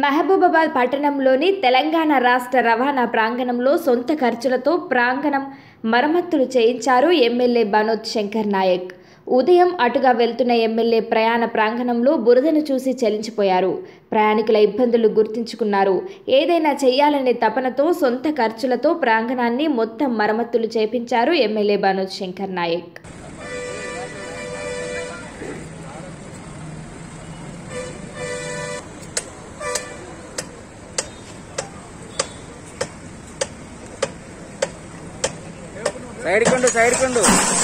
మహబూబాబాద్ పట్టణంలోని తెలంగాణ రాష్ట్ర రవాణా ప్రాంగణంలో సొంత ఖర్చులతో ప్రాంగణం మరమ్మతులు చేయించారు ఎమ్మెల్యే బనోత్ శంకర్ నాయక్ ఉదయం అటుగా వెళ్తున్న ఎమ్మెల్యే ప్రయాణ ప్రాంగణంలో బురదను చూసి చలించిపోయారు ప్రయాణికుల ఇబ్బందులు గుర్తించుకున్నారు ఏదైనా చేయాలనే తపనతో సొంత ఖర్చులతో ప్రాంగణాన్ని మొత్తం మరమ్మతులు చేపించారు ఎమ్మెల్యే బనోత్ శంకర్ నాయక్ సైడ్ కొండు సైడ్ కొండు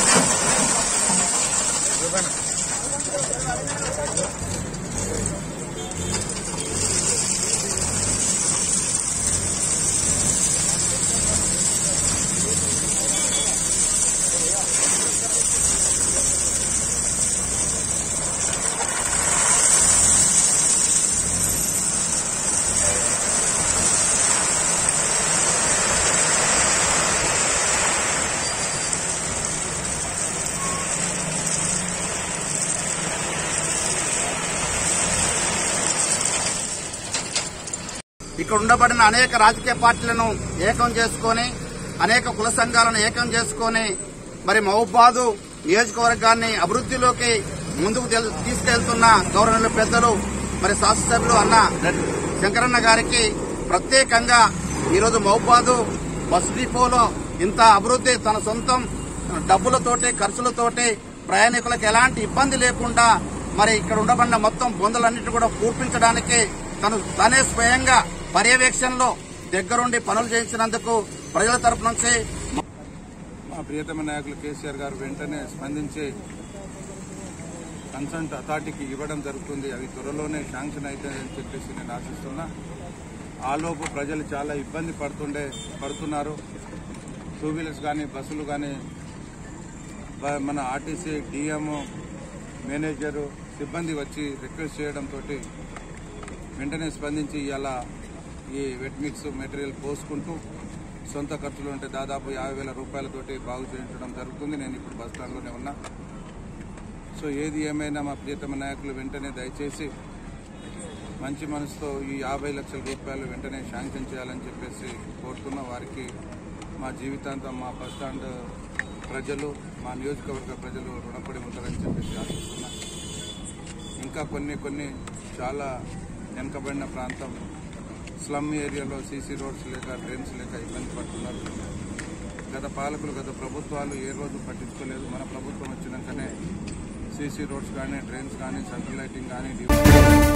ఇక్కడ ఉండబడిన అనేక రాజకీయ పార్టీలను ఏకం చేసుకొని అనేక కుల సంఘాలను ఏకం చేసుకొని మరి మహబాదు నియోజకవర్గాన్ని అభివృద్దిలోకి ముందుకు తెల్- తీసుకెళ్తున్న గౌరవనీయుల పెద్దలు మరి శాసనసభ్యులు అన్న శంకరన్న గారికి ప్రత్యేకంగా ఈరోజు మహబాదు బస్ డిపోలో ఇంత అభివృద్ది తన సొంతం డబ్బులతోటి ఖర్చులతోటి ప్రయాణికులకు ఎలాంటి ఇబ్బంది లేకుండా మరి ఇక్కడ ఉండబడిన మొత్తం బొందలన్నిటి కూడా పూర్పించడానికి తను తనే స్వయంగా పర్యవేక్షణలో దగ్గరుండి పనులు చేయించినందుకు ప్రజల తరపు నుంచి మా ప్రియతమ నాయకులు కేసీఆర్ గారు వెంటనే స్పందించి కన్సల్ట్ అథారిటీకి ఇవ్వడం జరుగుతుంది అవి త్వరలోనే శాంక్షన్ అవుతాయని చెప్పేసి నేను ఆశిస్తున్నా ఆలోపు ప్రజలు చాలా ఇబ్బంది పడుతుండే పడుతున్నారు టూ వీలర్స్ కానీ బస్సులు కానీ బ- మన ఆర్టీసీ డిఎం మేనేజరు సిబ్బంది వచ్చి రిక్వెస్ట్ చేయడంతో వెంటనే స్పందించి ఇలా ఈ వెట్ మిక్స్ మెటీరియల్ పోసుకుంటూ సొంత ఖర్చులు ఉంటే దాదాపు యాభై వేల రూపాయలతోటి బాగు చేయించడం జరుగుతుంది నేను ఇప్పుడు బస్ స్టాండ్లోనే ఉన్నా సో ఏది ఏమైనా మా ప్రియతమ నాయకులు వెంటనే దయచేసి మంచి మనసుతో ఈ యాభై లక్షల రూపాయలు వెంటనే శాంక్షన్ చేయాలని చెప్పేసి కోరుతున్న వారికి మా జీవితాంతం మా బస్ స్టాండ్ ప్రజలు మా నియోజకవర్గ ప్రజలు రుణపడి ఉంటారని చెప్పేసి ఆశిస్తున్నా ఇంకా కొన్ని కొన్ని చాలా వెనుకబడిన ప్రాంతం స్లమ్ ఏరియాలో సీసీ రోడ్స్ లేక డ్రైన్స్ లేక ఇబ్బంది పడుతున్నారు గత పాలకులు గత ప్రభుత్వాలు ఏ రోజు పట్టించుకోలేదు మన ప్రభుత్వం వచ్చినాకనే సీసీ రోడ్స్ కానీ డ్రైన్స్ కానీ సెంట్రల్ లైటింగ్ కానీ